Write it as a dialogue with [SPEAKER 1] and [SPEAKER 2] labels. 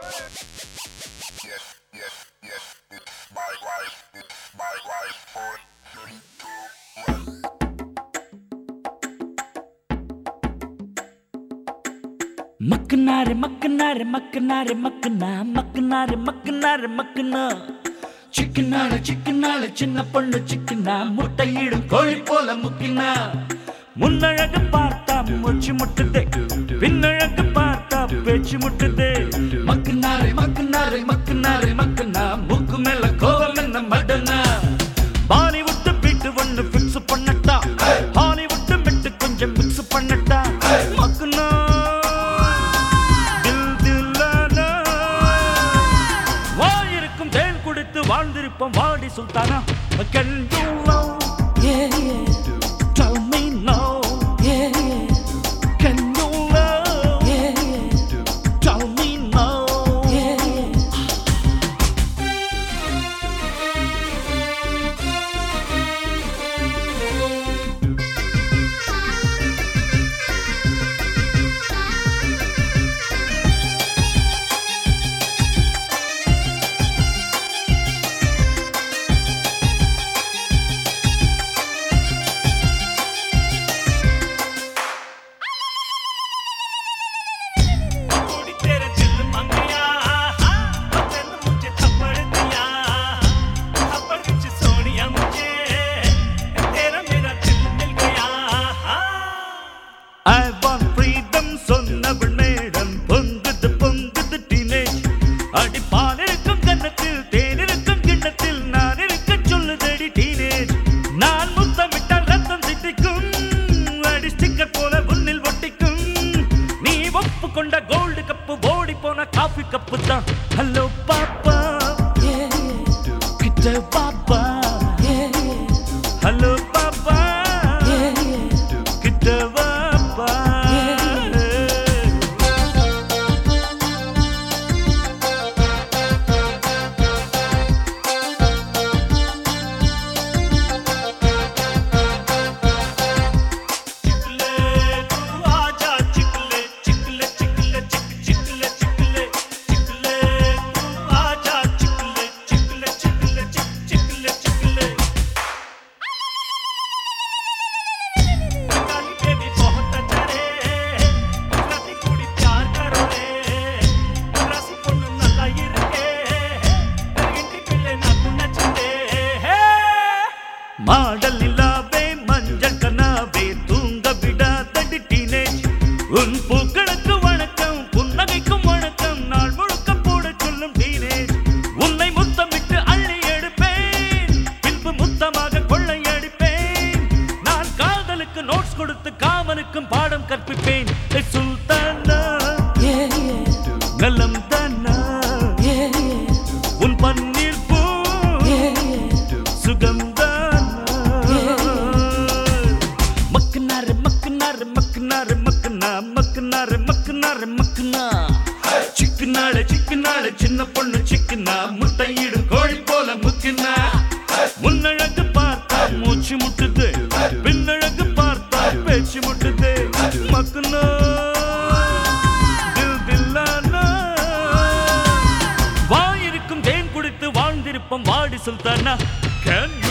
[SPEAKER 1] Yes, yes, yes, it's my life, it's my life. Four, three, two, one.
[SPEAKER 2] மக்குனாரு மக்குனாரு மக்குனாரு மக்குனா மக்குனாரு மக்குனாரு மக்குனா சிக்கனால சிக்கனால சின்ன பொண்ணு சிக்கனா முட்டையிடும் கோழி போல முக்கினா முன்னழகு பார்த்தா மூச்சு முட்டுதே பின்னழகு பார்த்தா பேச்சு முட்டுதே மக்குனாரு மக்குனாரு மக்குனாரு மக்குனா மூக்கு மேல கோவம் என்ன மடனா பாலிவுட் பீட்டு ஒண்ணு பிக்ஸ் பண்ணட்டா ஹாலிவுட் மெட்டு கொஞ்சம் மிக்ஸ் பண்ணட்டா மக்குனா தில் தில்லானா. வாயிருக்கும் தேன் குடித்து வாழ்ந்திருப்போம் வாடி Sultana Can you love? Tell me no. Can you love? Tell me no.
[SPEAKER 3] कुड़ी तेरे दिल मंगिया तेन मुझे थप्पड़ दिया थप्पड़ विच सोनिया मुझे तेरा मेरा दिल मिल गया
[SPEAKER 2] I want freedom சொன்னவள் மேடம் பொங்குது பொங்குது டீனேஜ் அடி பால் இருக்கும் கன்னத்தில் தேன் இருக்கும் கிண்ணத்தில் நான் இருக்க சொல்லுதடி டீனேஜ் நான் முத்தமிட்டால் ரத்தம் சிட்டிக்கும் அடி ஸ்டிக்கர் போல உன்னில் ஒட்டிக்கும் நீ ஒப்பு கொண்ட கோல்டு கப்பு ஓடி போன காஃபி கப்பு தான் ஹலோ பாப்பா கிட்ட பாப்பா ஹலோ பாப்பா கிட்ட வாப்பா
[SPEAKER 3] चिकले तू आजा चिकले चिकले चिकले चिक चिकले चिकले चिकले तू आजा चिकले चिकले चिकले चिक चिकले चिकले काली बेबी बहुत अच्छा रे राती कुड़ी प्यार करो रे रासी பொண்ணு நல்லா இருக்கே ఇంటి పిల్ల నాకు నచ్చిందే హే
[SPEAKER 2] மாடல் நிலாவே மஞ்சள் கனாவே தூங்க விடாதடி டீனேஜ் உன் பூக்களுக்கு வணக்கம் புன்னகைக்கும் வணக்கம் நாள் முழுக்க போட சொல்லும் டீனேஜ் உன்னை முத்தமிட்டு அள்ளி எடுப்பேன் பின்பு முத்தமாக கொள்ளையடிப்பேன் நான் காதலுக்கு நோட்ஸ் கொடுத்து காமனுக்கும் பாடம் கற்பிப்பேன் ஏ சுல்தானா நலம் தானா உன் பன்னீர் பூ சுகந்தானா மக்குனாரு மக்குனாரு மக்குனாரு மக்குனா மக்குனாரு மக்குனாரு மக்குனா சிக்குனால சிக்குனால சின்ன பொண்ணு சிக்குனா முட்டையிடும் கோழி போல முக்குனா முன்னழகு பார்த்தா மூச்சு முட்டுது பின்னழகு பார்த்தா பேச்சு முட்டுது மக்குனா தில் தில்லானா வாயிருக்கும் தேன் குடித்து வாழ்ந்திருப்போம் வாடி சுல்தானா Can you